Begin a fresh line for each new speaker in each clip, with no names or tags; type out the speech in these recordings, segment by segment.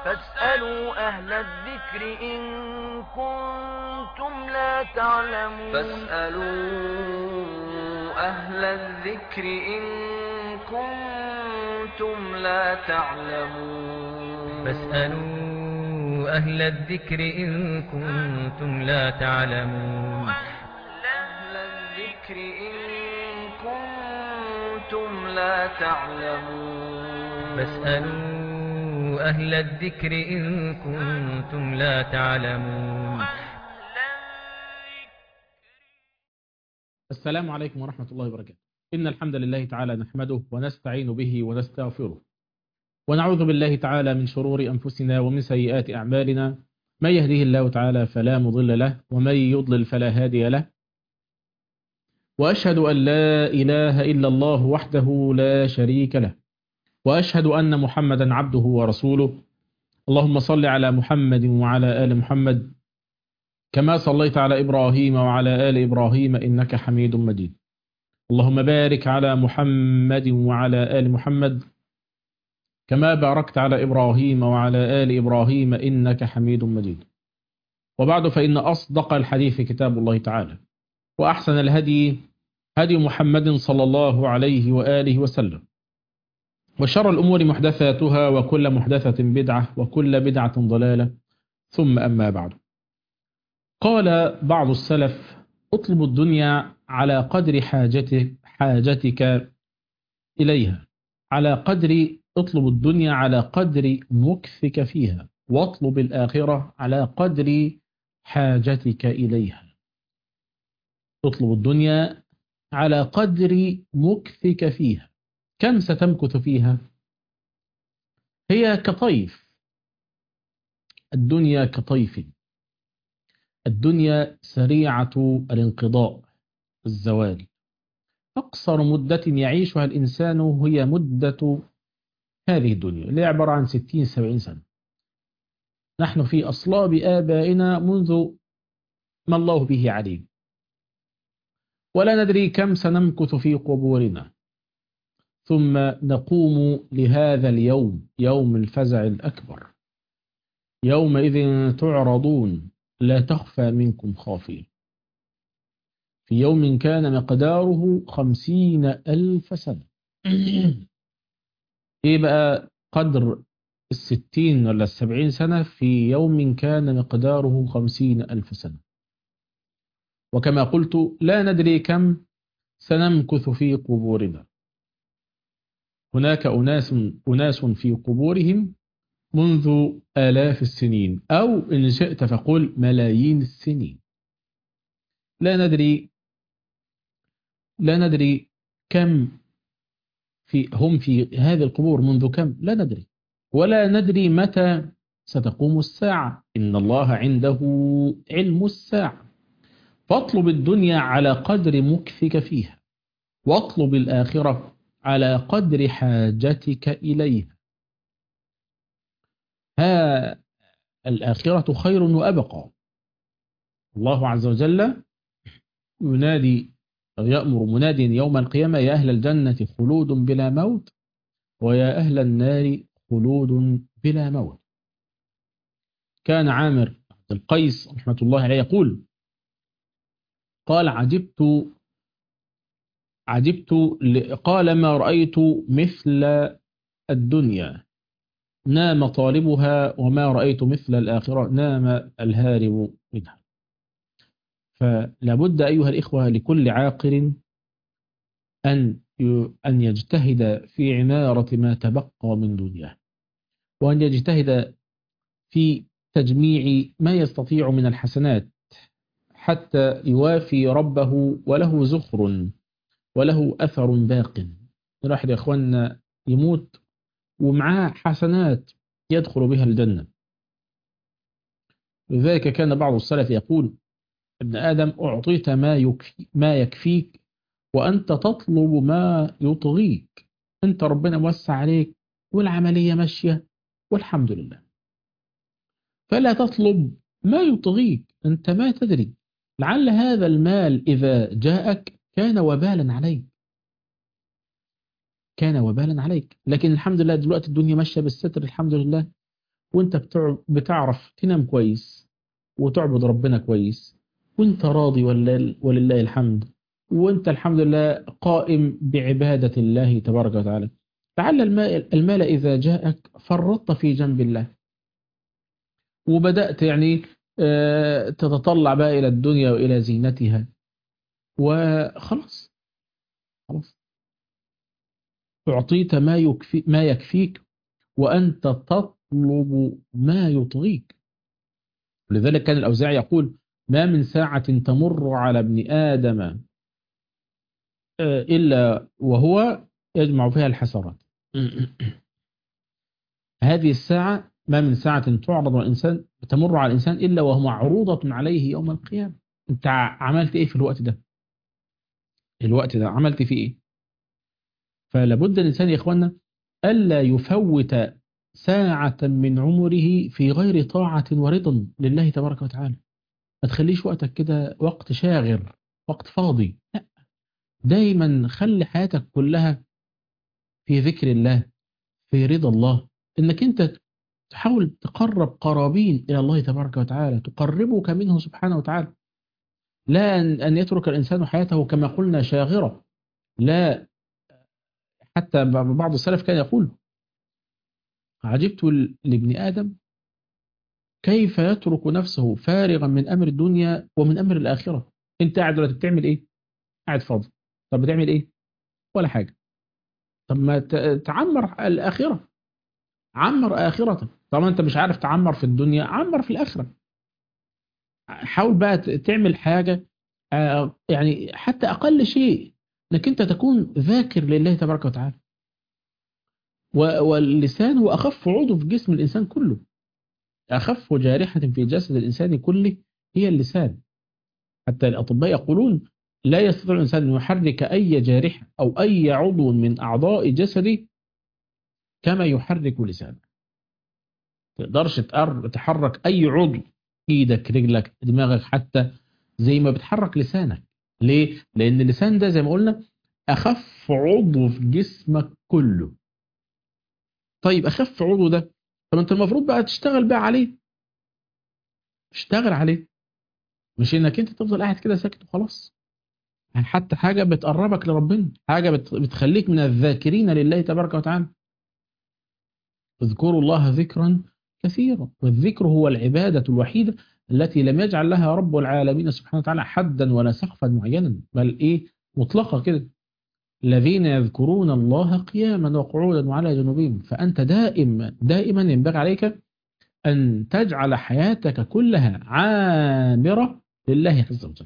فاسألوا أهل الذكر إن كنتم لا تعلمون
فاسألوا أهل الذكر إن كنتم لا تعلمون
فاسألوا أهل الذكر إن كنتم لا تعلمون
أهل الذكر إن كنتم لا تعلمون
فاسألوا أهل الذكر إن كنتم لا تعلمون
السلام عليكم ورحمة الله وبركاته إن الحمد لله تعالى نحمده ونستعين به ونستغفره ونعوذ بالله تعالى من شرور أنفسنا ومن سيئات أعمالنا من يهده الله تعالى فلا مضل له ومن يضلل فلا هادي له وأشهد أن لا إله إلا الله وحده لا شريك له وأشهد أن محمدا عبده ورسوله اللهم صل على محمد وعلى آل محمد كما صليت على إبراهيم وعلى آل إبراهيم إنك حميد مجيد اللهم بارك على محمد وعلى آل محمد كما باركت على إبراهيم وعلى آل إبراهيم إنك حميد مجيد وبعد فإن أصدق الحديث كتاب الله تعالى وأحسن الهدي هدي محمد صلى الله عليه وآله وسلم وشر الأمور محدثاتها وكل محدثة بدعة وكل بدعة ضلالة ثم أما بعد قال بعض السلف اطلب الدنيا على قدر حاجتك, حاجتك إليها على قدر اطلب الدنيا على قدر مكثك فيها واطلب الآخرة على قدر حاجتك إليها اطلب الدنيا على قدر مكثك فيها كم ستمكث فيها هي كطيف الدنيا كطيف الدنيا سريعة الانقضاء الزوال أقصر مدة يعيشها الإنسان هي مدة هذه الدنيا اللي عبارة عن 60-70 سنة نحن في أصلاب آبائنا منذ ما الله به عليم ولا ندري كم سنمكث في قبورنا ثم نقوم لهذا اليوم يوم الفزع الأكبر يومئذ تعرضون لا تخفى منكم خافية في يوم كان مقداره خمسين ألف سنة إيه بقى قدر الستين ولا السبعين سنة في يوم كان مقداره خمسين ألف سنة وكما قلت لا ندري كم سنمكث في قبورنا هناك أناس, أناس في قبورهم منذ آلاف السنين أو إن شئت فقل ملايين السنين لا ندري لا ندري كم في هم في هذه القبور منذ كم لا ندري ولا ندري متى ستقوم الساعة إن الله عنده علم الساعة فاطلب الدنيا على قدر مكثك فيها واطلب الآخرة على قدر حاجتك إليها ها الآخرة خير وأبقى الله عز وجل ينادي أو يأمر مناد يوم القيامة يا أهل الجنة خلود بلا موت ويا أهل النار خلود بلا موت كان عامر عبد القيس رحمة الله عليه يقول قال عجبت عجبت قال ما رأيت مثل الدنيا نام طالبها وما رأيت مثل الآخرة نام الهارب منها فلابد أيها الإخوة لكل عاقل أن أن يجتهد في عمارة ما تبقى من دنياه وأن يجتهد في تجميع ما يستطيع من الحسنات حتى يوافي ربه وله زخر وله أثر باق الواحد يا أخوانا يموت ومعاه حسنات يدخل بها الجنة لذلك كان بعض السلف يقول ابن آدم أعطيت ما, يكفي ما يكفيك وأنت تطلب ما يطغيك أنت ربنا موسع عليك والعملية ماشية والحمد لله فلا تطلب ما يطغيك أنت ما تدري لعل هذا المال إذا جاءك كان وبالا عليك كان وبالا عليك لكن الحمد لله دلوقتي الدنيا ماشية بالستر الحمد لله وانت بتع- بتعرف تنام كويس وتعبد ربنا كويس وانت راضي ولل- ولله الحمد وانت الحمد لله قائم بعبادة الله تبارك وتعالى لعل المال, المال إذا جاءك فرطت في جنب الله وبدأت يعني آه، تتطلع بقى إلى الدنيا وإلى زينتها وخلاص خلاص أعطيت ما يكفي ما يكفيك وأنت تطلب ما يطغيك لذلك كان الأوزاعي يقول ما من ساعة تمر على ابن آدم آه، إلا وهو يجمع فيها الحسرات هذه الساعة ما من ساعة تعرض على الإنسان تمر على الإنسان إلا وهو معروضة عليه يوم القيامة أنت عملت إيه في الوقت ده الوقت ده عملت فيه إيه فلابد الإنسان يا إخوانا ألا يفوت ساعة من عمره في غير طاعة ورضا لله تبارك وتعالى ما تخليش وقتك كده وقت شاغر وقت فاضي لا دايما خلي حياتك كلها في ذكر الله في رضا الله انك انت تحاول تقرب قرابين الى الله تبارك وتعالى تقربك منه سبحانه وتعالى لا ان أن يترك الانسان حياته كما قلنا شاغره لا حتى بعض السلف كان يقول عجبت لابن ادم كيف يترك نفسه فارغا من امر الدنيا ومن امر الاخره انت قاعد دلوقتي بتعمل ايه قاعد فاضي طب بتعمل ايه ولا حاجه طب ما ت- تعمر الاخره عمر اخرتك طالما انت مش عارف تعمر في الدنيا عمر في الاخره حاول بقى ت- تعمل حاجه آه، يعني حتى اقل شيء انك انت تكون ذاكر لله تبارك وتعالى و- واللسان هو اخف عضو في جسم الانسان كله اخف جارحه في جسد الانسان كله هي اللسان حتى الاطباء يقولون لا يستطيع الانسان ان يحرك اي جارحه او اي عضو من اعضاء جسده كما يحرك لسانه تقدرش تقر- تحرك اي عضو ايدك رجلك دماغك حتى زي ما بتحرك لسانك ليه لان اللسان ده زي ما قلنا اخف عضو في جسمك كله طيب اخف عضو ده طب انت المفروض بقى تشتغل بقى عليه اشتغل عليه مش انك انت تفضل قاعد كده ساكت وخلاص يعني حتى حاجة بتقربك لربنا حاجة بت- بتخليك من الذاكرين لله تبارك وتعالى اذكروا الله ذكرا كثيرا والذكر هو العبادة الوحيدة التي لم يجعل لها رب العالمين سبحانه وتعالى حدا ولا سقفا معينا بل ايه مطلقة كده الذين يذكرون الله قياما وقعودا وعلى جنوبهم فأنت دائما دائما ينبغي عليك أن تجعل حياتك كلها عامرة لله عز وجل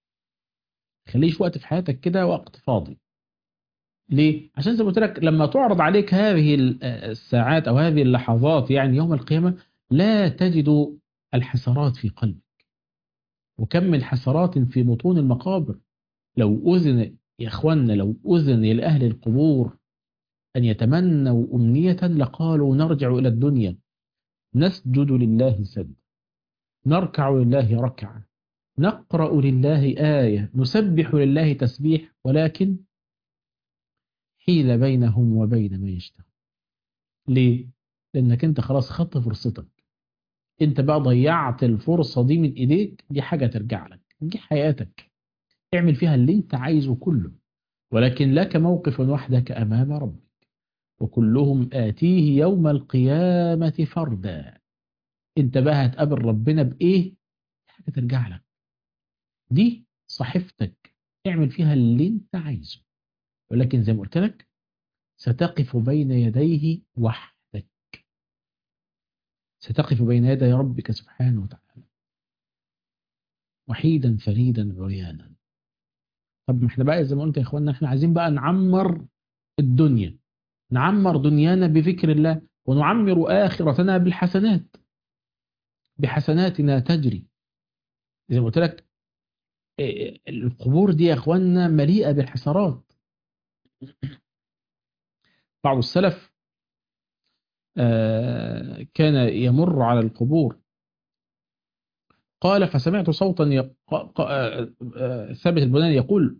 خليش وقت في حياتك كده وقت فاضي ليه؟ عشان زي ما قلت لك لما تعرض عليك هذه الساعات أو هذه اللحظات يعني يوم القيامة لا تجد الحسرات في قلبك وكم من حسرات في بطون المقابر لو أذن يا إخوانا لو أذن لأهل القبور أن يتمنوا أمنية لقالوا نرجع إلى الدنيا نسجد لله سجد نركع لله ركعة نقرأ لله آية نسبح لله تسبيح ولكن حيل بينهم وبين ما يشتهون ليه؟ لأنك أنت خلاص خدت فرصتك أنت بقى ضيعت الفرصة دي من إيديك دي حاجة ترجع لك دي حياتك اعمل فيها اللي أنت عايزه كله ولكن لك موقف وحدك أمام ربك وكلهم آتيه يوم القيامة فردا أنت بقى هتقابل ربنا بإيه؟ حاجة ترجع لك دي صحيفتك اعمل فيها اللي أنت عايزه ولكن زي ما قلت لك ستقف بين يديه وحدك ستقف بين يدي ربك سبحانه وتعالى وحيدا فريدا عريانا طب ما احنا بقى زي ما قلت يا اخوانا احنا عايزين بقى نعمر الدنيا نعمر دنيانا بذكر الله ونعمر آخرتنا بالحسنات بحسناتنا تجري زي ما قلت لك القبور دي يا اخوانا مليئة بالحسرات بعض السلف كان يمر على القبور قال فسمعت صوتا ثابت البناني يقول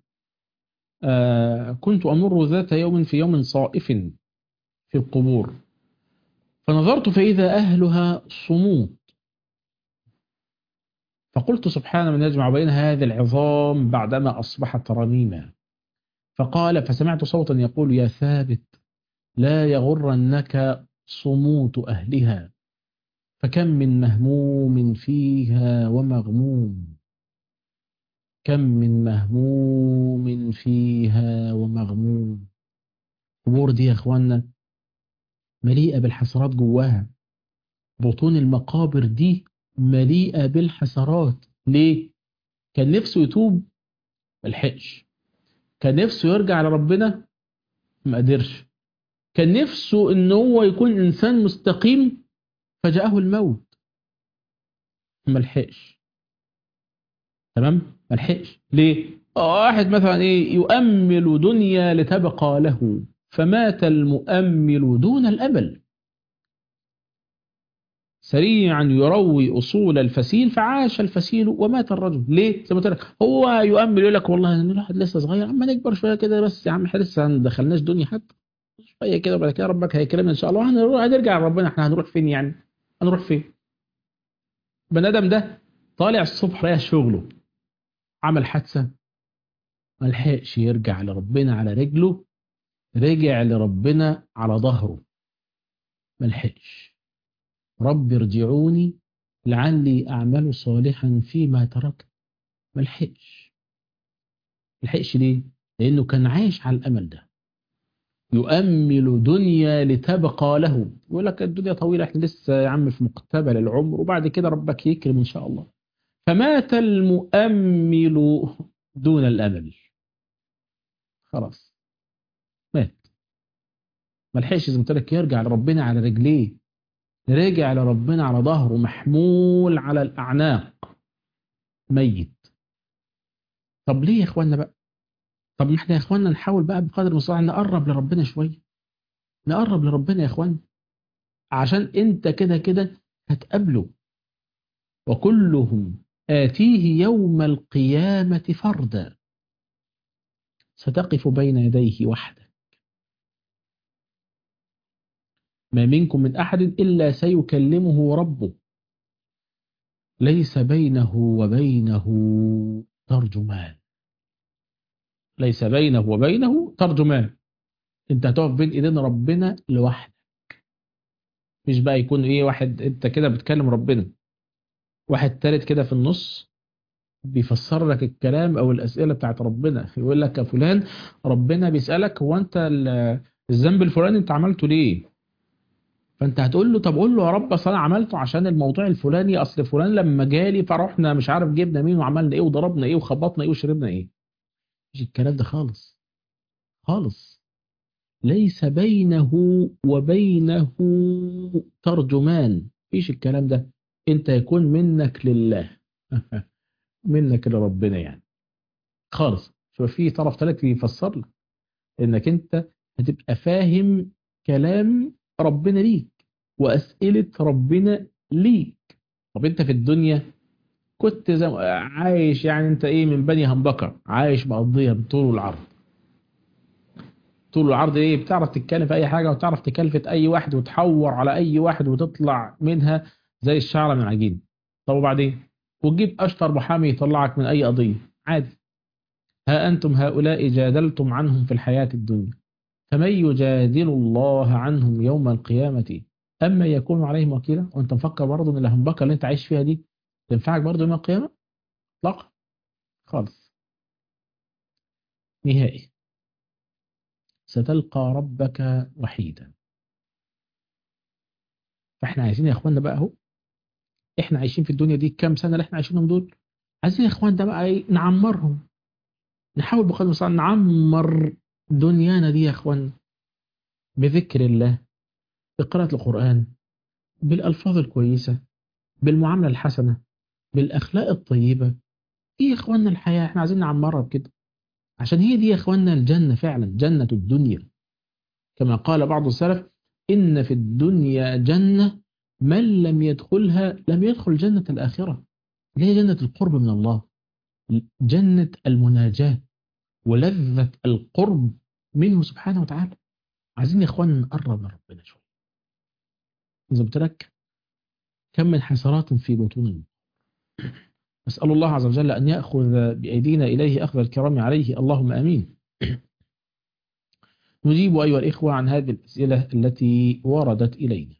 كنت أمر ذات يوم في يوم صائف في القبور فنظرت فإذا أهلها صمود فقلت سبحان من يجمع بين هذه العظام بعدما أصبحت رميما فقال فسمعت صوتا يقول يا ثابت لا يغرنك صموت أهلها فكم من مهموم فيها ومغموم كم من مهموم فيها ومغموم قبور دي يا اخوانا مليئة بالحسرات جواها بطون المقابر دي مليئة بالحسرات ليه؟ كان نفسه يتوب ملحقش كان نفسه يرجع لربنا ما قدرش كان نفسه ان هو يكون انسان مستقيم فجاءه الموت ملحقش تمام ملحقش ليه واحد مثلا ايه يؤمل دنيا لتبقى له فمات المؤمل دون الامل سريعا يروي اصول الفسيل فعاش الفسيل ومات الرجل ليه زي ما قلت لك هو يؤمل يقول لك والله ان الواحد لسه صغير عم نكبر شويه كده بس يا عم احنا لسه ما دخلناش دنيا حتى شويه كده وبعد كده ربك هيكرمنا ان شاء الله هنروح هنرجع لربنا احنا هنروح فين يعني هنروح فين بني ادم ده طالع الصبح رايح شغله عمل حادثه ما لحقش يرجع لربنا على رجله رجع لربنا على ظهره ما لحقش رب ارجعوني لعلي اعمل صالحا فيما تركت ما لحقش ما لحقش ليه لانه كان عايش على الامل ده يؤمل دنيا لتبقى له يقول لك الدنيا طويلة احنا لسه يا عم في مقتبل العمر وبعد كده ربك يكرم ان شاء الله فمات المؤمل دون الامل خلاص مات ما لحقش زي ما قلت لك يرجع لربنا على رجليه رجع لربنا على ظهره محمول على الاعناق ميت طب ليه يا اخوانا بقى طب ما احنا يا اخوانا نحاول بقى بقدر المستطاع نقرب لربنا شويه نقرب لربنا يا اخوانا عشان انت كده كده هتقابله وكلهم آتيه يوم القيامة فردا ستقف بين يديه وحدك ما منكم من أحد إلا سيكلمه ربه ليس بينه وبينه ترجمان ليس بينه وبينه ترجمان انت هتقف بين ايدين ربنا لوحدك مش بقى يكون ايه واحد انت كده بتكلم ربنا واحد تالت كده في النص بيفسر لك الكلام او الاسئله بتاعت ربنا يقول لك يا فلان ربنا بيسالك هو انت الذنب الفلاني انت عملته ليه فانت هتقول له طب قول له يا رب اصل انا عملته عشان الموضوع الفلاني اصل فلان لما جالي فرحنا مش عارف جبنا مين وعملنا ايه وضربنا ايه وخبطنا ايه وشربنا ايه مش الكلام ده خالص خالص ليس بينه وبينه ترجمان فيش الكلام ده انت يكون منك لله منك لربنا يعني خالص شوف في طرف ثالث بيفسر لك انك انت هتبقى فاهم كلام ربنا ليك واسئله ربنا ليك طب انت في الدنيا كنت زي عايش يعني انت ايه من بني همبكر عايش مقضيها بالطول والعرض طول العرض ايه بتعرف تتكلم في اي حاجه وتعرف تكلفت اي واحد وتحور على اي واحد وتطلع منها زي الشعره من العجين طب وبعدين وتجيب اشطر محامي يطلعك من اي قضيه عادي ها انتم هؤلاء جادلتم عنهم في الحياه الدنيا فمن يجادل الله عنهم يوم القيامه اما يكون عليهم وكيلا وانت مفكر برضه ان الهمبكه اللي انت عايش فيها دي تنفعك برضه يوم القيامه اطلاقا خالص نهائي ستلقى ربك وحيدا فاحنا عايزين يا اخوانا بقى اهو احنا عايشين في الدنيا دي كام سنه اللي احنا عايشينهم دول عايزين يا اخوان ده بقى ايه نعمرهم نحاول بقدر المستطاع نعمر دنيانا دي يا اخوان بذكر الله بقراءة القرآن بالألفاظ الكويسة بالمعاملة الحسنة بالأخلاق الطيبة ايه يا اخوانا الحياة احنا عايزين نعمرها بكده عشان هي دي يا اخوانا الجنة فعلا جنة الدنيا كما قال بعض السلف إن في الدنيا جنة من لم يدخلها لم يدخل جنة الآخرة اللي هي جنة القرب من الله جنة المناجاة ولذة القرب منه سبحانه وتعالى عايزين يا اخوانا نقرب من ربنا شوية زي ما قلت لك كم من حسرات في بطوننا نسأل الله عز وجل أن يأخذ بأيدينا إليه أخذ الكرام عليه اللهم آمين نجيب أيها الإخوة عن هذه الأسئلة التي وردت إلينا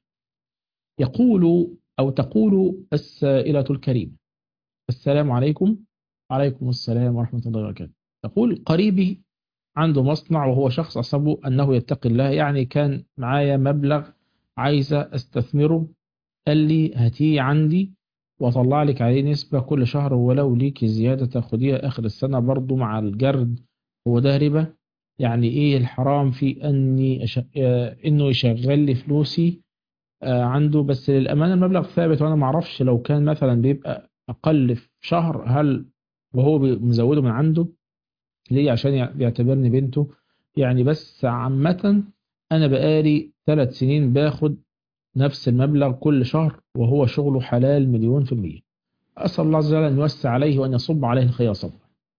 يقول أو تقول السائلة الكريمة السلام عليكم عليكم السلام ورحمة الله وبركاته تقول قريبي عنده مصنع وهو شخص أصبه أنه يتقي الله يعني كان معايا مبلغ عايزة استثمره قال لي هاتيه عندي واطلع لك عليه نسبة كل شهر ولو ليك زيادة تاخديها آخر السنة برضو مع الجرد هو ده ربا يعني ايه الحرام في اني أش... آه انه يشغل لي فلوسي آه عنده بس للأمانة المبلغ ثابت وانا معرفش لو كان مثلا بيبقى اقل في شهر هل وهو مزوده من عنده ليه عشان بيعتبرني بنته يعني بس عامة انا بقالي ثلاث سنين باخد نفس المبلغ كل شهر وهو شغله حلال مليون في المية أسأل الله عز وجل أن يوسع عليه وأن يصب عليه الخير صبرا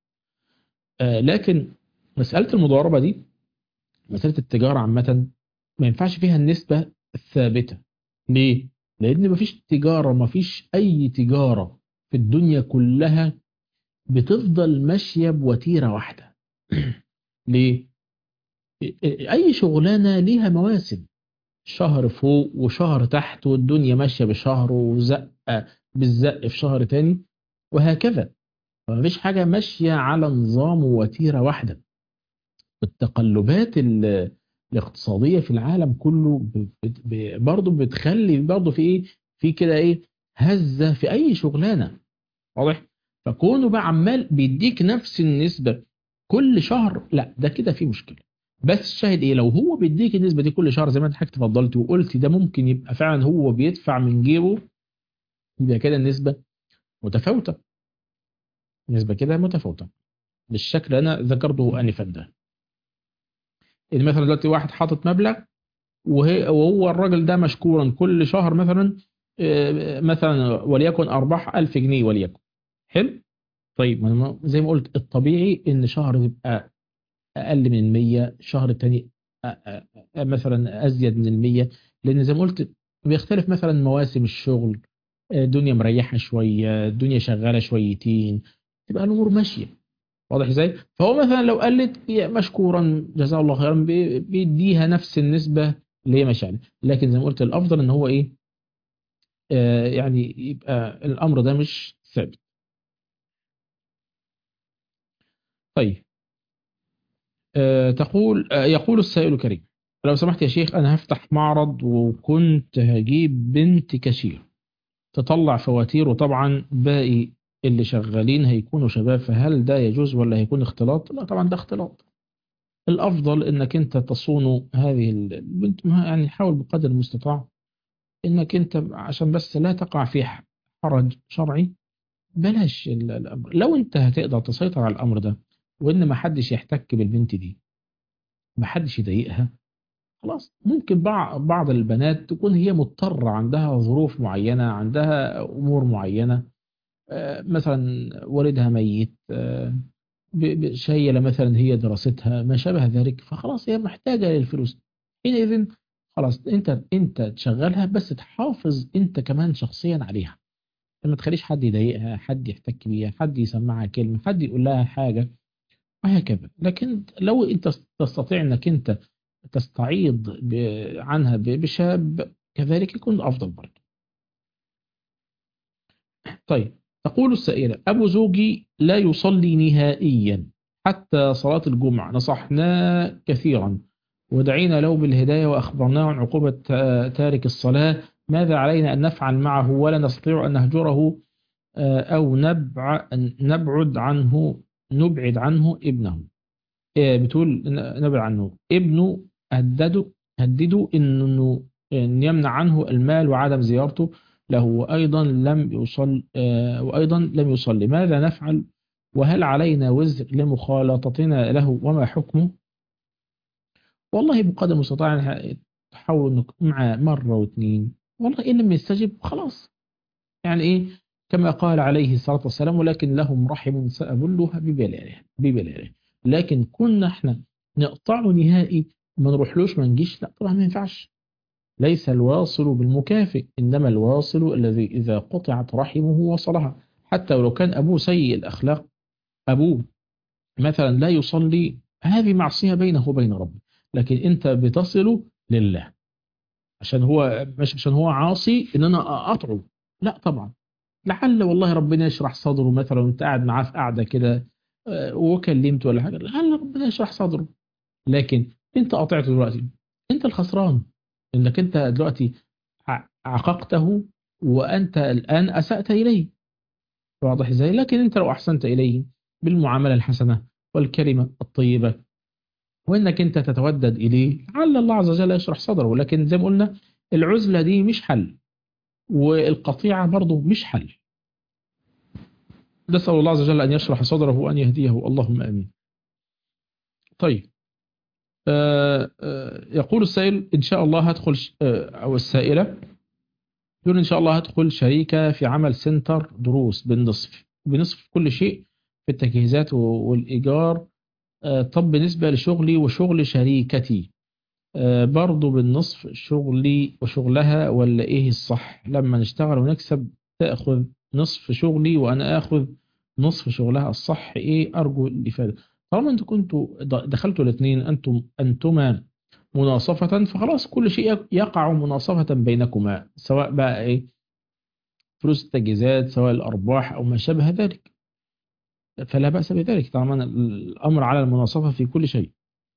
آه لكن مسألة المضاربة دي مسألة التجارة عامة ما ينفعش فيها النسبة الثابتة ليه؟ لأن مفيش تجارة مفيش أي تجارة في الدنيا كلها بتفضل ماشية بوتيرة واحدة ليه؟ أي شغلانة ليها مواسم شهر فوق وشهر تحت والدنيا ماشية بشهر وزقة بالزق في شهر تاني وهكذا فمفيش حاجة ماشية على نظام ووتيرة واحدة التقلبات الاقتصادية في العالم كله برضه بتخلي برضه في ايه في كده ايه هزة في اي شغلانة واضح فكونه بقى عمال بيديك نفس النسبة كل شهر لا ده كده في مشكلة بس الشاهد ايه لو هو بيديك النسبة دي كل شهر زي ما انت حضرتك تفضلت وقلت ده ممكن يبقى فعلا هو بيدفع من جيبه يبقى كده النسبة متفاوتة نسبة كده متفاوتة بالشكل انا ذكرته انفا ده ان مثلا دلوقتي واحد حاطط مبلغ وهو الراجل ده مشكورا كل شهر مثلا مثلا وليكن ارباح 1000 جنيه وليكن حلو طيب زي ما قلت الطبيعي ان شهر يبقى اقل من المية شهر التاني مثلا ازيد من المية لان زي ما قلت بيختلف مثلا مواسم الشغل الدنيا مريحة شوية الدنيا شغالة شويتين تبقى الامور ماشية واضح ازاي فهو مثلا لو قلت مشكورا جزاه الله خيرا بيديها نفس النسبة اللي هي ماشية لكن زي ما قلت الافضل ان هو ايه آه يعني يبقى الامر ده مش ثابت طيب أه تقول أه يقول السائل الكريم لو سمحت يا شيخ أنا هفتح معرض وكنت هجيب بنت كاشير تطلع فواتير وطبعا باقي اللي شغالين هيكونوا شباب فهل ده يجوز ولا هيكون اختلاط لا طبعا ده اختلاط الأفضل انك انت تصون هذه البنت يعني حاول بقدر المستطاع انك انت عشان بس لا تقع في حرج شرعي بلاش الأمر لو انت هتقدر تسيطر على الأمر ده وان ما حدش يحتك بالبنت دي ما حدش يضايقها خلاص ممكن بعض البنات تكون هي مضطرة عندها ظروف معينة عندها أمور معينة مثلا والدها ميت شيلة مثلا هي دراستها ما شابه ذلك فخلاص هي محتاجة للفلوس حينئذ خلاص انت انت تشغلها بس تحافظ انت كمان شخصيا عليها ما تخليش حد يضايقها حد يحتك بيها حد يسمعها كلمة حد يقول لها حاجة وهكذا لكن لو انت تستطيع انك انت تستعيض عنها بشاب كذلك يكون افضل برضه طيب تقول السائلة أبو زوجي لا يصلي نهائيا حتى صلاة الجمعة نصحناه كثيرا ودعينا له بالهداية وأخبرناه عن عقوبة تارك الصلاة ماذا علينا أن نفعل معه ولا نستطيع أن نهجره أو نبع نبعد عنه نبعد عنه ابنه بتقول نبعد عنه ابنه هدده هدده انه إن يمنع عنه المال وعدم زيارته له وأيضا لم يصل وأيضا لم يصلي ماذا نفعل وهل علينا وزر لمخالطتنا له وما حكمه والله بقدر المستطاع تحاول انك معه مرة واثنين والله إن لم يستجب خلاص يعني إيه كما قال عليه الصلاة والسلام ولكن لهم رحم سأبلها ببلاله ببلاله لكن كنا احنا نقطعه نهائي ما نروحلوش ما نجيش لا طبعا ما ينفعش ليس الواصل بالمكافئ إنما الواصل الذي إذا قطعت رحمه وصلها حتى ولو كان أبوه سيء الأخلاق أبوه مثلا لا يصلي هذه معصية بينه وبين ربه لكن أنت بتصل لله عشان هو مش عشان هو عاصي إن أنا أطعه لا طبعا لعل والله ربنا يشرح صدره مثلا وانت قاعد معاه في قاعدة كده آه، وكلمته ولا حاجة لعل ربنا يشرح صدره لكن انت قطعته دلوقتي انت الخسران انك انت دلوقتي ع- عققته وانت الان اسأت اليه واضح ازاي لكن انت لو احسنت اليه بالمعاملة الحسنة والكلمة الطيبة وانك انت تتودد اليه لعل الله عز وجل يشرح صدره لكن زي ما قلنا العزلة دي مش حل والقطيعة برضه مش حل نسأل الله عز وجل أن يشرح صدره وأن يهديه اللهم آمين طيب آه، آه، يقول السائل إن شاء الله هدخل ش- آه، أو السائلة يقول إن شاء الله هدخل شريكة في عمل سنتر دروس بالنصف بنصف كل شيء في التجهيزات و- والإيجار آه، طب بالنسبة لشغلي وشغل شريكتي آه، برضو بالنصف شغلي وشغلها ولا إيه الصح لما نشتغل ونكسب تأخذ نصف شغلي وأنا أخذ نصف شغلها الصح إيه أرجو الإفادة طالما أنتوا كنتوا د- دخلتوا الاثنين أنتم أنتما مناصفة فخلاص كل شيء يقع مناصفة بينكما سواء بقى إيه فلوس التجهيزات سواء الأرباح أو ما شابه ذلك فلا بأس بذلك طالما الأمر على المناصفة في كل شيء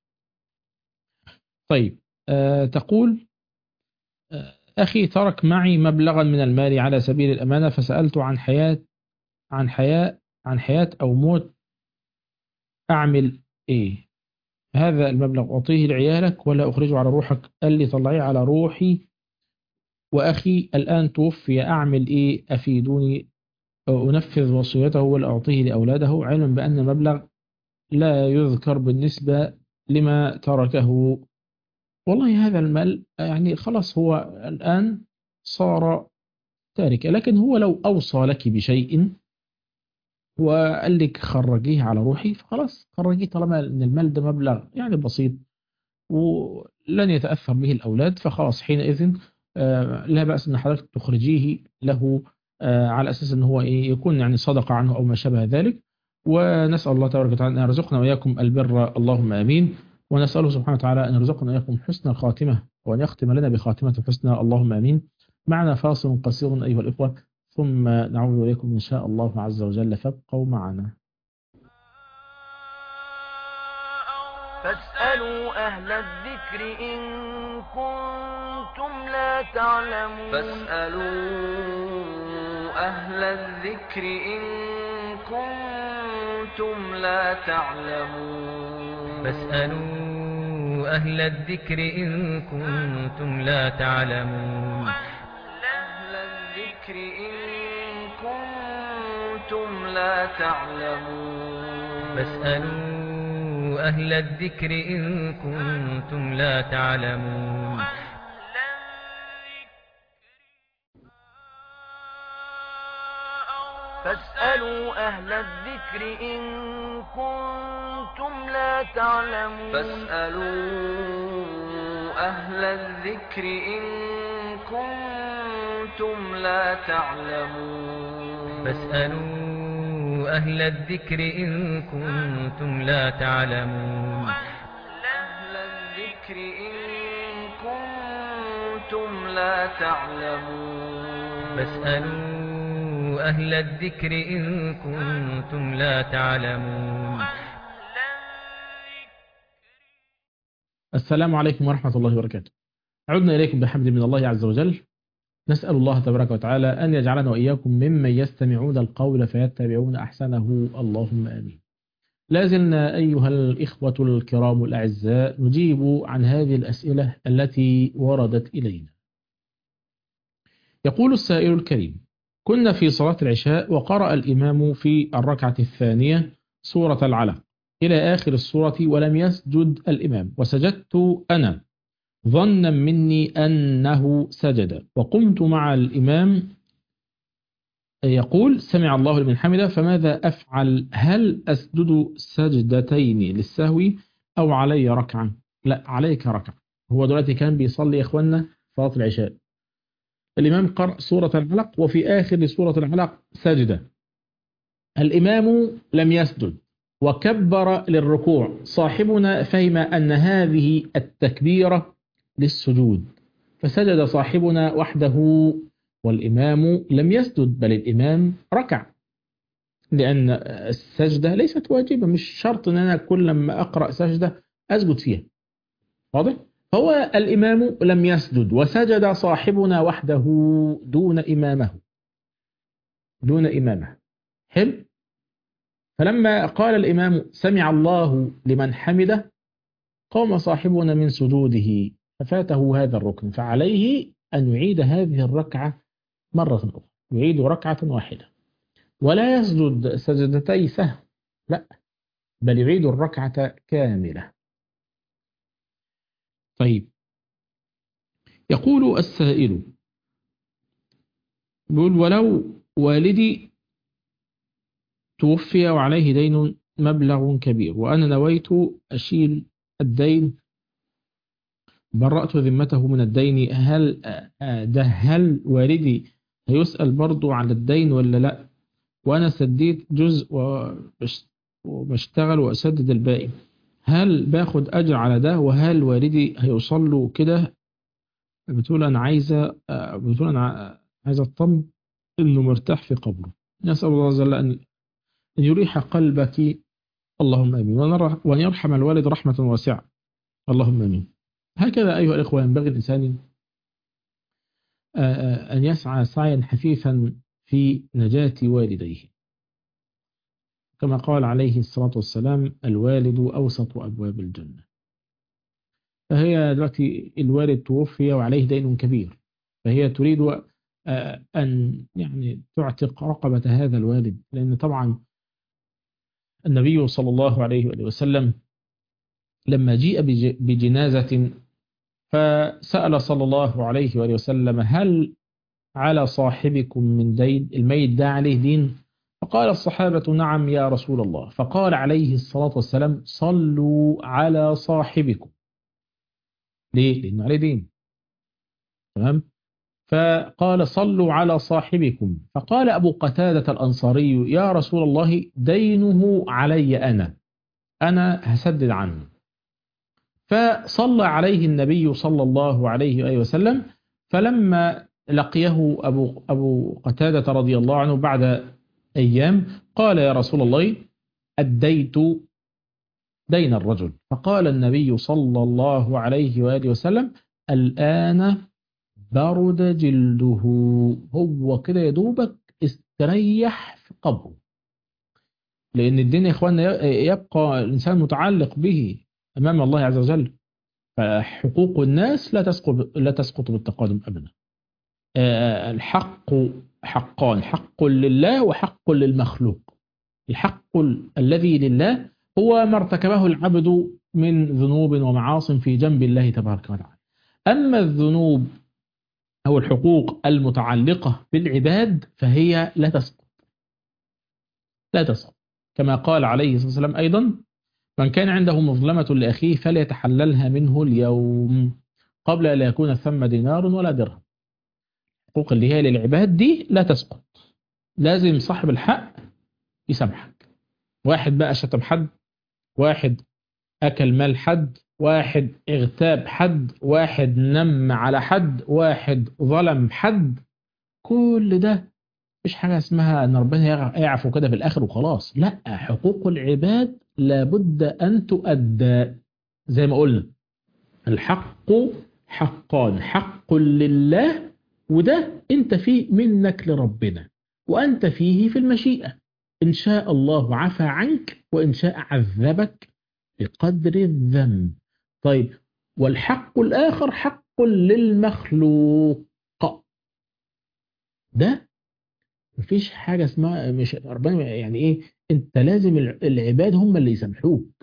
طيب آه تقول آه أخي ترك معي مبلغا من المال على سبيل الأمانة فسألت عن حياة عن حياة عن حياة أو موت أعمل إيه هذا المبلغ أعطيه لعيالك ولا أخرجه على روحك قال لي طلعيه على روحي وأخي الآن توفي أعمل إيه أفيدوني أنفذ وصيته ولا أعطيه لأولاده علما بأن المبلغ لا يذكر بالنسبة لما تركه والله هذا المال يعني خلاص هو الآن صار تاركا لكن هو لو أوصى لك بشيء وقال لك خرجيه على روحي فخلاص خرجيه طالما ان المال ده مبلغ يعني بسيط ولن يتأثر به الأولاد فخلاص حينئذ آه، لا بأس أن حضرتك تخرجيه له آه، على أساس أن هو إيه يكون يعني صدقة عنه أو ما شابه ذلك ونسأل الله تبارك وتعالى أن يرزقنا وإياكم البر اللهم آمين ونسأله سبحانه وتعالى أن يرزقنا وإياكم حسن الخاتمة وأن يختم لنا بخاتمة حسنى اللهم آمين معنا فاصل قصير أيها الإخوة ثم نعود إليكم إن شاء الله عز وجل فابقوا معنا
فاسألوا أهل الذكر إن كنتم لا تعلمون
فاسألوا أهل الذكر إن كنتم لا تعلمون
فاسألوا أهل الذكر إن كنتم لا تعلمون
أهل الذكر إن كنتم لا تعلمون
فاسألوا أهل الذكر إن كنتم لا تعلمون
فاسألوا أهل الذكر إن كنتم لا تعلمون
فاسألوا أهل الذكر إن كنتم لا تعلمون
فاسألوا أهل الذكر إن كنتم لا تعلمون
أهل الذكر إن كنتم لا تعلمون
فاسألوا أهل الذكر إن كنتم لا تعلمون
السلام عليكم ورحمة الله وبركاته عدنا إليكم بحمد من الله عز وجل نسأل الله تبارك وتعالى أن يجعلنا وإياكم ممن يستمعون القول فيتبعون أحسنه اللهم آمين لازلنا أيها الإخوة الكرام الأعزاء نجيب عن هذه الأسئلة التي وردت إلينا يقول السائل الكريم كنا في صلاة العشاء وقرأ الإمام في الركعة الثانية سورة العلق إلى آخر السورة ولم يسجد الإمام وسجدت أنا ظنا مني أنه سجد وقمت مع الإمام يقول سمع الله لمن حمده فماذا أفعل هل أسجد سجدتين للسهو أو علي ركعة لا عليك ركعة هو دلوقتي كان بيصلي يا إخوانا صلاة العشاء الإمام قرأ سورة العلق وفي آخر سورة العلق سجد الإمام لم يسجد وكبر للركوع صاحبنا فهم أن هذه التكبيرة للسجود فسجد صاحبنا وحده والإمام لم يسجد بل الإمام ركع لأن السجدة ليست واجبة مش شرط أن أنا كل ما أقرأ سجدة أسجد فيها واضح؟ فهو الإمام لم يسجد وسجد صاحبنا وحده دون إمامه دون إمامه حلو فلما قال الإمام سمع الله لمن حمده قام صاحبنا من سجوده ففاته هذا الركن فعليه أن يعيد هذه الركعة مرة أخرى يعيد ركعة واحدة ولا يسجد سجدتي سهو لا بل يعيد الركعة كاملة طيب يقول السائل يقول ولو والدي توفي وعليه دين مبلغ كبير وأنا نويت أشيل الدين برأت ذمته من الدين هل ده هل والدي هيسأل برضو على الدين ولا لا وأنا سديت جزء وبشتغل وأسدد الباقي هل باخد أجر على ده وهل والدي هيوصل له كده بتقول أنا عايزة بتقول أنا عايزة الطم إنه مرتاح في قبره نسأل الله عز وجل أن يريح قلبك اللهم امين وان يرحم الوالد رحمه واسعه اللهم امين هكذا ايها الاخوه ينبغي الانسان ان يسعى سعيا حثيثا في نجاه والديه كما قال عليه الصلاه والسلام الوالد اوسط ابواب الجنه فهي دلوقتي الوالد توفي وعليه دين كبير فهي تريد ان يعني تعتق رقبه هذا الوالد لان طبعا النبي صلى الله عليه وآله وسلم لما جيء بجنازة فسأل صلى الله عليه وآله وسلم هل على صاحبكم من دين الميت ده عليه دين فقال الصحابة نعم يا رسول الله فقال عليه الصلاة والسلام صلوا على صاحبكم ليه؟ لأنه عليه دين تمام؟ فقال صلوا على صاحبكم فقال أبو قتادة الأنصاري يا رسول الله دينه علي أنا أنا هسدد عنه فصلى عليه النبي صلى الله عليه وآله وسلم فلما لقيه أبو, أبو قتادة رضي الله عنه بعد أيام قال يا رسول الله أديت دين الرجل فقال النبي صلى الله عليه وآله وسلم الآن برد جلده هو كده يا دوبك استريح في قبره لأن الدين يا إخواننا يبقى الإنسان متعلق به أمام الله عز وجل فحقوق الناس لا تسقط لا تسقط بالتقادم أبدا الحق حقان حق لله وحق للمخلوق الحق الذي لله هو ما ارتكبه العبد من ذنوب ومعاص في جنب الله تبارك وتعالى أما الذنوب أو الحقوق المتعلقة بالعباد فهي لا تسقط لا تسقط كما قال عليه الصلاة والسلام أيضا من كان عنده مظلمة لأخيه فليتحللها منه اليوم قبل أن يكون ثم دينار ولا درهم الحقوق اللي هي للعباد دي لا تسقط لازم صاحب الحق يسامحك واحد بقى شتم حد واحد أكل مال حد واحد اغتاب حد واحد نم على حد واحد ظلم حد كل ده مش حاجة اسمها ان ربنا يعفو كده في الاخر وخلاص لا حقوق العباد لابد ان تؤدى زي ما قلنا الحق حقان حق لله وده انت فيه منك لربنا وانت فيه في المشيئة ان شاء الله عفى عنك وان شاء عذبك بقدر الذنب طيب والحق الآخر حق للمخلوق ده مفيش حاجة اسمها مش ربنا يعني ايه انت لازم العباد هم اللي يسامحوك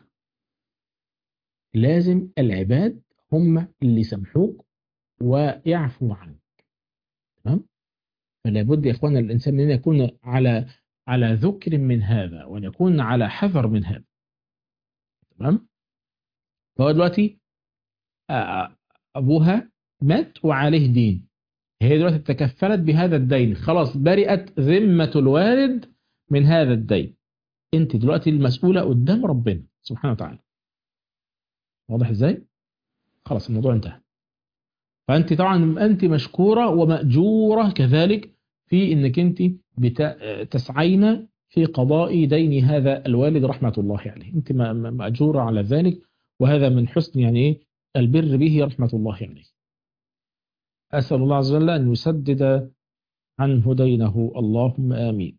لازم العباد هم اللي يسامحوك ويعفو عنك تمام فلا بد يا اخوانا الانسان ان يكون على على ذكر من هذا وان يكون على حذر من هذا تمام فهو دلوقتي أبوها مات وعليه دين هي دلوقتي تكفلت بهذا الدين خلاص برئت ذمة الوالد من هذا الدين انت دلوقتي المسؤولة قدام ربنا سبحانه وتعالى واضح ازاي خلاص الموضوع انتهى فانت طبعا انت مشكورة ومأجورة كذلك في انك انت تسعين في قضاء دين هذا الوالد رحمة الله عليه انت مأجورة على ذلك وهذا من حسن يعني ايه البر به رحمة الله عليه أسأل الله عز وجل أن يسدد عنه دينه اللهم آمين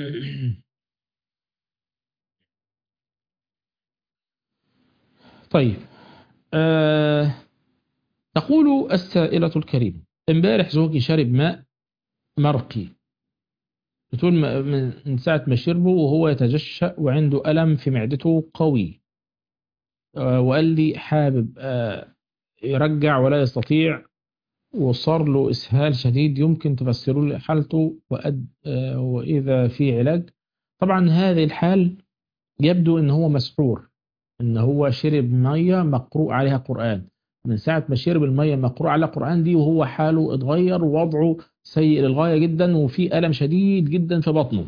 طيب أه تقول السائلة الكريمة امبارح زوجي شرب ماء مرقي بتقول من ساعة ما شربه وهو يتجشأ وعنده ألم في معدته قوي أه وقال لي حابب أه يرجع ولا يستطيع وصار له إسهال شديد يمكن تفسروا لي حالته وأد أه وإذا في علاج طبعا هذه الحال يبدو ان هو مسحور ان هو شرب مية مقروء عليها قرآن من ساعة ما شرب المية المقروء على قرآن دي وهو حاله اتغير ووضعه سيء للغاية جدا وفي ألم شديد جدا في بطنه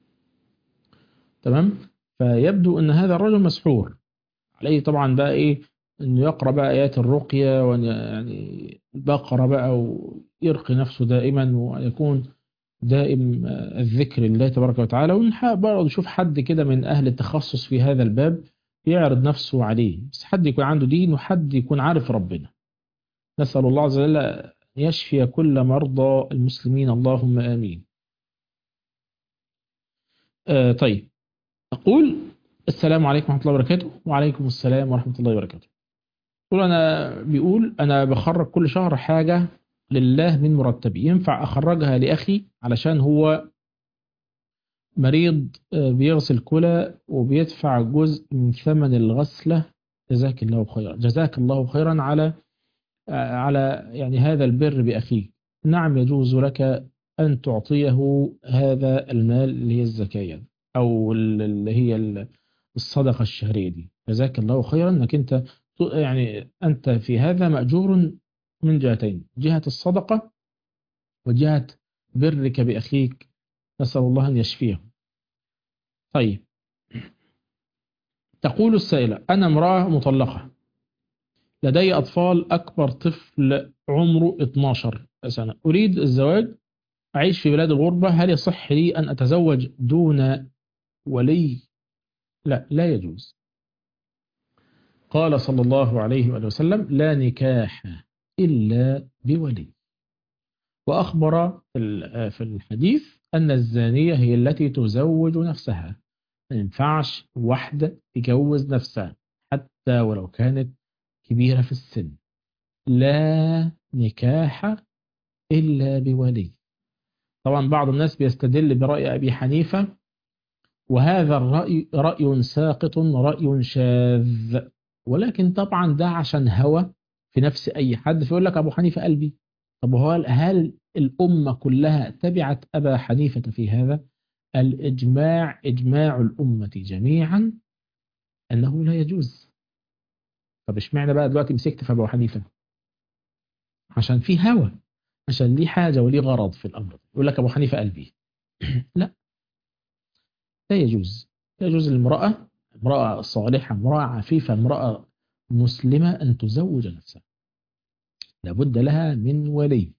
تمام فيبدو ان هذا الرجل مسحور عليه طبعا بقى ايه انه يقرأ بقى ايات الرقية ويعني البقرة بقى ويرقي نفسه دائما ويكون دائم الذكر لله تبارك وتعالى ونحاول برضه نشوف حد كده من اهل التخصص في هذا الباب يعرض نفسه عليه بس حد يكون عنده دين وحد يكون عارف ربنا نسأل الله عز وجل أن يشفي كل مرضى المسلمين اللهم آمين آه طيب أقول السلام عليكم ورحمة الله وبركاته وعليكم السلام ورحمة الله وبركاته يقول أنا بيقول أنا بخرج كل شهر حاجة لله من مرتبي ينفع أخرجها لأخي علشان هو مريض بيغسل كلى وبيدفع جزء من ثمن الغسلة جزاك الله خيرا جزاك الله خيرا على على يعني هذا البر بأخيك نعم يجوز لك أن تعطيه هذا المال اللي هي الزكاة أو اللي هي الصدقة الشهرية دي جزاك الله خيرا أنك أنت يعني أنت في هذا مأجور من جهتين جهة الصدقة وجهة برك بأخيك نسأل الله أن يشفيه طيب تقول السائلة أنا امرأة مطلقة لدي أطفال أكبر طفل عمره 12 سنة أريد الزواج أعيش في بلاد الغربة هل يصح لي أن أتزوج دون ولي لا لا يجوز قال صلى الله عليه وآله وسلم لا نكاح إلا بولي وأخبر في الحديث أن الزانية هي التي تزوج نفسها ما ينفعش واحدة تجوز نفسها حتى ولو كانت كبيرة في السن لا نكاح إلا بولي طبعا بعض الناس بيستدل برأي أبي حنيفة وهذا الرأي رأي ساقط رأي شاذ ولكن طبعا ده عشان هوى في نفس أي حد فيقول لك أبو حنيفة قلبي طب هل, هل الأمة كلها تبعت أبا حنيفة في هذا الإجماع إجماع الأمة جميعا أنه لا يجوز طب اشمعنى بقى دلوقتي مسكت في أبو حنيفة عشان في هوى عشان ليه حاجة وليه غرض في الأمر يقول لك أبو حنيفة قلبي لا لا يجوز لا يجوز للمرأة امرأة صالحة امرأة عفيفة امرأة مسلمة أن تزوج نفسها لابد لها من ولي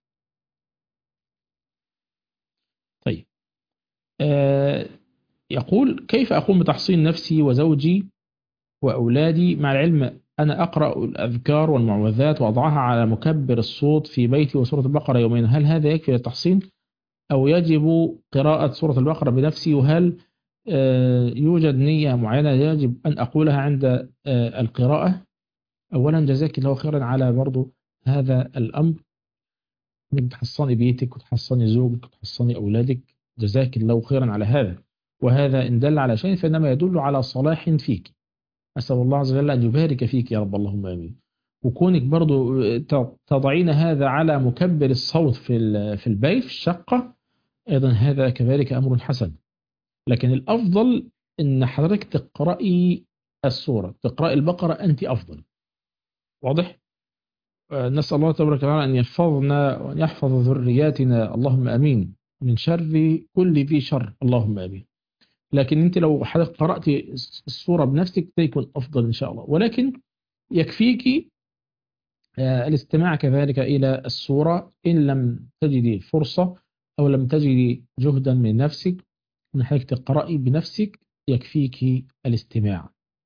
طيب آه يقول كيف أقوم بتحصين نفسي وزوجي وأولادي مع العلم أنا أقرأ الأذكار والمعوذات وأضعها على مكبر الصوت في بيتي وسورة البقرة يومين هل هذا يكفي للتحصين أو يجب قراءة سورة البقرة بنفسي وهل آه يوجد نية معينة يجب أن أقولها عند آه القراءة أولا جزاك الله خيرا على برضو هذا الأمر انك تحصني بيتك وتحصني زوجك وتحصني أولادك جزاك الله خيرا على هذا وهذا إن دل على شيء فإنما يدل على صلاح فيك أسأل الله عز وجل أن يبارك فيك يا رب اللهم آمين وكونك برضو تضعين هذا على مكبر الصوت في في البيت في الشقة أيضا هذا كذلك أمر حسن لكن الأفضل أن حضرتك تقرأي السورة تقرأي البقرة أنت أفضل واضح؟ نسأل الله تبارك وتعالى أن يحفظنا وأن يحفظ ذرياتنا اللهم أمين من شر كل ذي شر اللهم أمين لكن أنت لو حضرتك قرأت الصورة بنفسك تكون أفضل إن شاء الله ولكن يكفيك الاستماع كذلك إلى الصورة إن لم تجدي فرصة أو لم تجدي جهدا من نفسك من حضرتك تقرأي بنفسك يكفيك الاستماع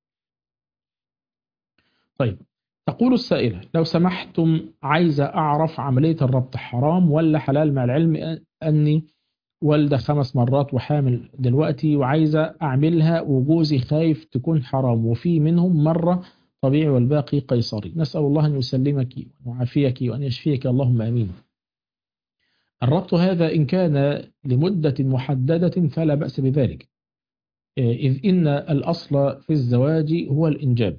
طيب تقول السائلة لو سمحتم عايزة أعرف عملية الربط حرام ولا حلال مع العلم أني والدة خمس مرات وحامل دلوقتي وعايزة أعملها وجوزي خايف تكون حرام وفي منهم مرة طبيعي والباقي قيصري نسأل الله أن يسلمك ويعافيك وأن يشفيك اللهم أمين الربط هذا إن كان لمدة محددة فلا بأس بذلك إذ إن الأصل في الزواج هو الإنجاب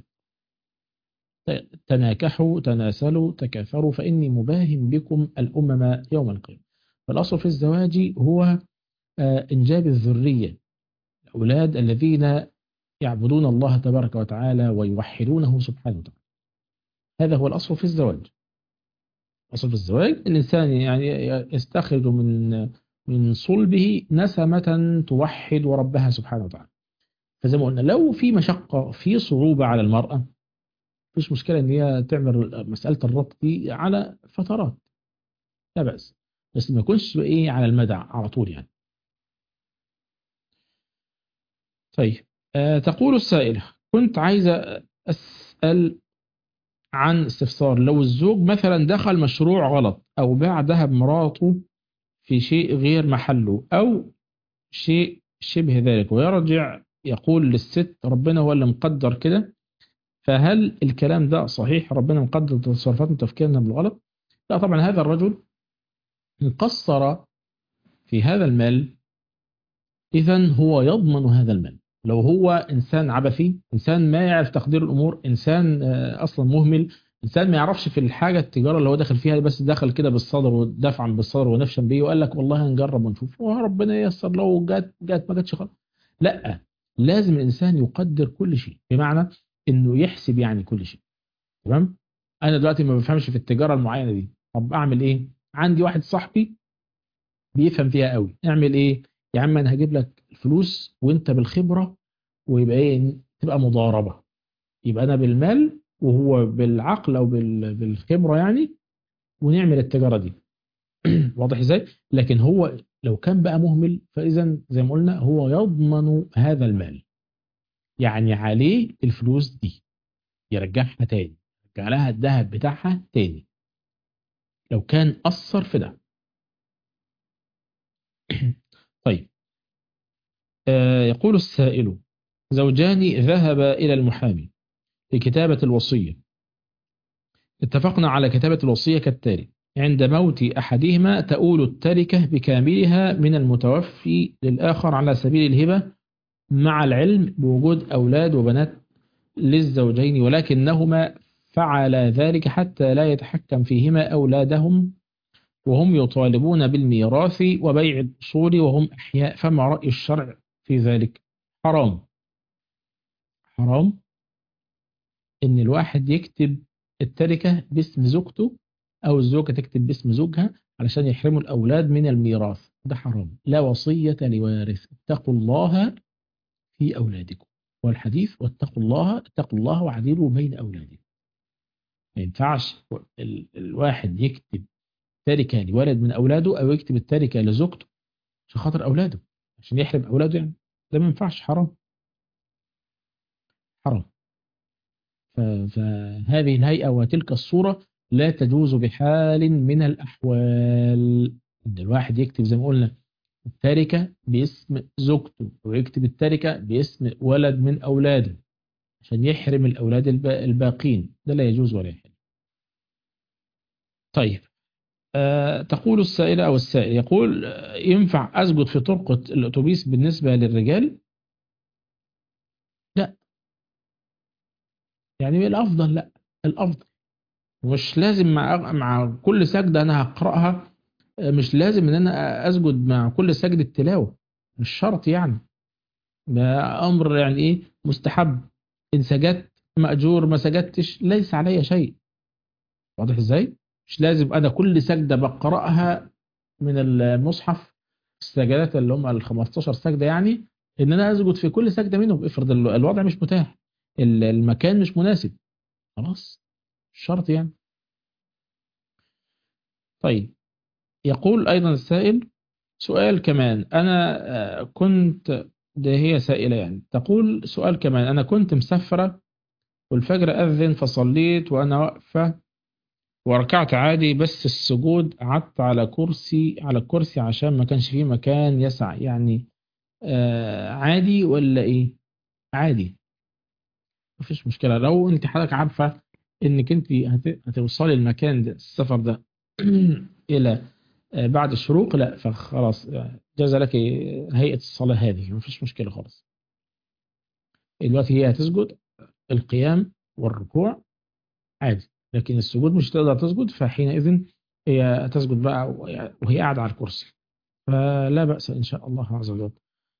تناكحوا تناسلوا تكاثروا فإني مباهم بكم الأمم يوم القيامة فالأصل في الزواج هو إنجاب الذرية الأولاد الذين يعبدون الله تبارك وتعالى ويوحدونه سبحانه وتعالى هذا هو الأصل في الزواج الأصل في الزواج الإنسان يعني يستخرج من من صلبه نسمة توحد ربها سبحانه وتعالى فزي ما قلنا لو في مشقة في صعوبة على المرأة مفيش مشكلة ان هي تعمل مسألة الربط دي على فترات لا بأس بس ما يكونش ايه على المدى على طول يعني طيب آه تقول السائلة كنت عايزة أسأل عن استفسار لو الزوج مثلا دخل مشروع غلط أو باع ذهب مراته في شيء غير محله أو شيء شبه ذلك ويرجع يقول للست ربنا هو اللي مقدر كده فهل الكلام ده صحيح ربنا مقدر تصرفاتنا وتفكيرنا بالغلط لا طبعا هذا الرجل مقصر في هذا المال إذا هو يضمن هذا المال لو هو إنسان عبثي إنسان ما يعرف تقدير الأمور إنسان أصلا مهمل إنسان ما يعرفش في الحاجة التجارة اللي هو داخل فيها بس دخل كده بالصدر ودفعا بالصدر ونفشا بيه وقال لك والله هنجرب ونشوف وربنا ييسر لو جات جات ما جاتش خلاص لا لازم الإنسان يقدر كل شيء بمعنى إنه يحسب يعني كل شيء تمام أنا دلوقتي ما بفهمش في التجارة المعينة دي طب أعمل إيه عندي واحد صاحبي بيفهم فيها قوي اعمل إيه يا عم أنا هجيب لك الفلوس وأنت بالخبرة ويبقى إيه تبقى مضاربة يبقى أنا بالمال وهو بالعقل أو بالخبرة يعني ونعمل التجارة دي واضح ازاي لكن هو لو كان بقى مهمل فإذا زي ما قلنا هو يضمن هذا المال يعني عليه الفلوس دي يرجعها تاني يرجع لها الذهب بتاعها تاني لو كان قصر في ده طيب آه يقول السائل زوجان ذهب إلى المحامي لكتابة الوصية اتفقنا على كتابة الوصية كالتالي عند موت أحدهما تؤول التركة بكاملها من المتوفي للآخر على سبيل الهبة مع العلم بوجود أولاد وبنات للزوجين ولكنهما فعلا ذلك حتى لا يتحكم فيهما أولادهم وهم يطالبون بالميراث وبيع الأصول وهم أحياء فما رأي الشرع في ذلك حرام حرام إن الواحد يكتب التركة باسم زوجته أو الزوجة تكتب باسم زوجها علشان يحرموا الأولاد من الميراث ده حرام لا وصية لوارث اتقوا الله في أولادكم والحديث واتقوا الله اتقوا الله وعدلوا بين أولادكم ما ينفعش ال الواحد يكتب تركة لولد من أولاده أو يكتب التركة لزوجته عشان خاطر أولاده عشان يحرم أولاده يعني ده ما ينفعش حرام حرام فهذه الهيئة وتلك الصورة لا تجوز بحال من الأحوال إن الواحد يكتب زي ما قلنا التركة باسم زوجته ويكتب التركة باسم ولد من أولاده عشان يحرم الأولاد الباقين ده لا يجوز ولا يحل طيب أه تقول السائلة أو السائل يقول ينفع أسجد في طرقة الأتوبيس بالنسبة للرجال لا يعني الأفضل لا الأفضل مش لازم مع مع كل سجدة أنا هقرأها مش لازم إن أنا أسجد مع كل سجدة تلاوة مش شرط يعني ده أمر يعني إيه مستحب إن سجدت مأجور ما سجدتش ليس علي شيء واضح ازاي مش لازم انا كل سجدة بقرأها من المصحف السجدات اللي هم ال 15 سجدة يعني ان انا اسجد في كل سجدة منهم افرض ال- الوضع مش متاح ال- المكان مش مناسب خلاص مش شرط يعني طيب يقول ايضا السائل سؤال كمان انا آه، كنت ده هي سائلة يعني تقول سؤال كمان انا كنت مسافرة والفجر أذن فصليت وأنا واقفة وركعت عادي بس السجود قعدت على كرسي على الكرسي عشان ما كانش فيه مكان يسع يعني آه عادي ولا ايه عادي مفيش مشكلة لو انت حضرتك عارفة انك انت هت- هتوصلي المكان ده السفر ده الى آه، بعد الشروق لا فخلاص آه، جاز لك هيئة الصلاة هذه مفيش مشكلة خالص دلوقتي هي هتسجد القيام والركوع عادي لكن السجود مش تقدر تسجد فحينئذ هي تسجد بقى وهي قاعدة على الكرسي فلا بأس إن شاء الله عز وجل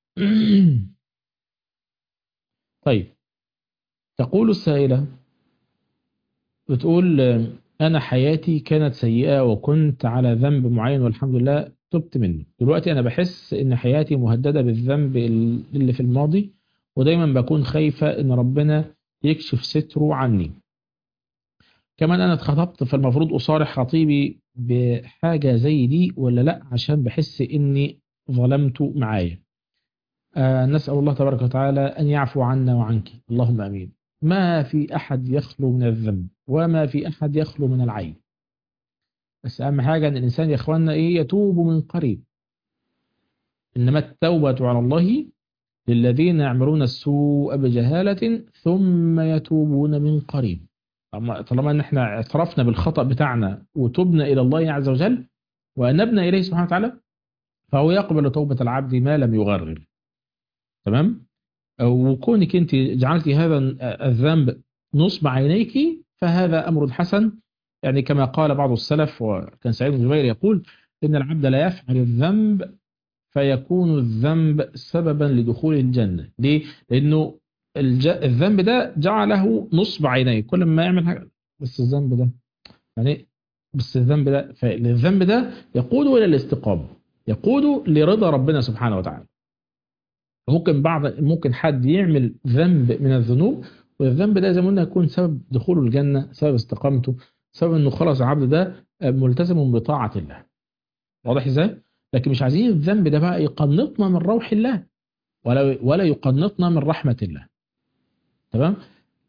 طيب تقول السائلة بتقول أنا حياتي كانت سيئة وكنت على ذنب معين والحمد لله تبت منه دلوقتي أنا بحس إن حياتي مهددة بالذنب اللي في الماضي ودايما بكون خايفة إن ربنا يكشف ستره عني كمان أنا اتخطبت فالمفروض أصارح خطيبي بحاجة زي دي ولا لأ عشان بحس إني ظلمته معايا آه نسأل الله تبارك وتعالى أن يعفو عنا وعنك اللهم أمين ما في أحد يخلو من الذنب وما في أحد يخلو من العيب بس أهم حاجة أن الإنسان يا إخواننا إيه يتوب من قريب إنما التوبة على الله للذين يعملون السوء بجهالة ثم يتوبون من قريب طالما- طالما ان احنا اعترفنا بالخطأ بتاعنا وتبنا الى الله عز وجل وانبنا اليه سبحانه وتعالى فهو يقبل توبة العبد ما لم يغرر تمام وكونك انت جعلتي هذا الذنب نصب عينيك فهذا امر حسن يعني كما قال بعض السلف وكان سعيد بن جبير يقول ان العبد لا يفعل الذنب فيكون الذنب سببا لدخول الجنة ليه؟ لأنه الج... الذنب ده جعله نصب عينيه كل ما يعمل حاجة بس الذنب ده يعني بس الذنب ده فالذنب ده يقود إلى الاستقامة يقود لرضا ربنا سبحانه وتعالى ممكن بعض ممكن حد يعمل ذنب من الذنوب والذنب ده زي ما قلنا يكون سبب دخوله الجنة سبب استقامته سبب انه خلاص العبد ده ملتزم بطاعة الله واضح ازاي؟ لكن مش عايزين الذنب ده بقى يقنطنا من روح الله ولا ولا يقنطنا من رحمة الله تمام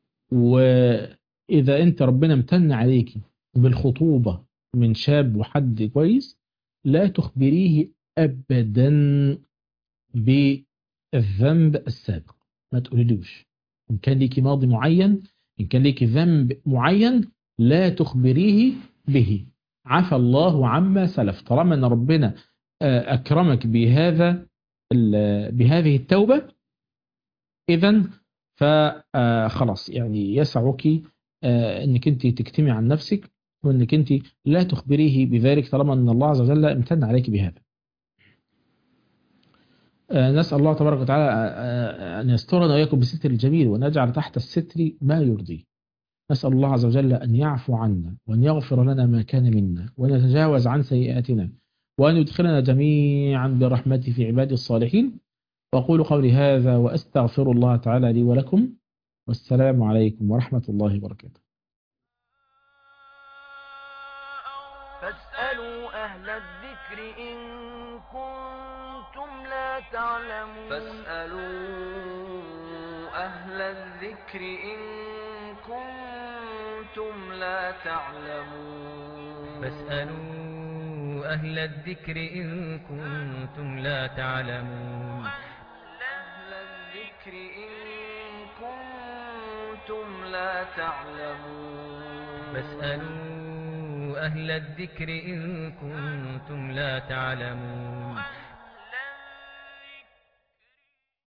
وإذا أنت ربنا امتن عليك بالخطوبة من شاب وحد كويس لا تخبريه أبدا بالذنب السابق ما تقوليلوش إن كان ليكي ماضي معين إن كان ليكي ذنب معين لا تخبريه به عفى الله عما سلف طالما أن ربنا أكرمك بهذا بهذه التوبة إذا فخلاص يعني يسعك أنك أنت تكتمي عن نفسك وأنك أنت لا تخبريه بذلك طالما أن الله عز وجل امتن عليك بهذا نسأل الله تبارك وتعالى أن يسترنا وإياكم بالستر الجميل ونجعل تحت الستر ما يرضيه نسأل الله عز وجل أن يعفو عنا وأن يغفر لنا ما كان منا ونتجاوز عن سيئاتنا وأن يدخلنا جميعا برحمته في عباد الصالحين وأقول قولي هذا وأستغفر الله تعالى لي ولكم والسلام عليكم ورحمة الله وبركاته
فاسألوا أهل الذكر إن كنتم لا تعلمون
فاسألوا أهل الذكر إن كنتم لا تعلمون
فاسألوا أهل الذكر إن كنتم لا تعلمون
أهل الذكر إن كنتم لا تعلمون
فاسألوا أهل الذكر إن كنتم لا تعلمون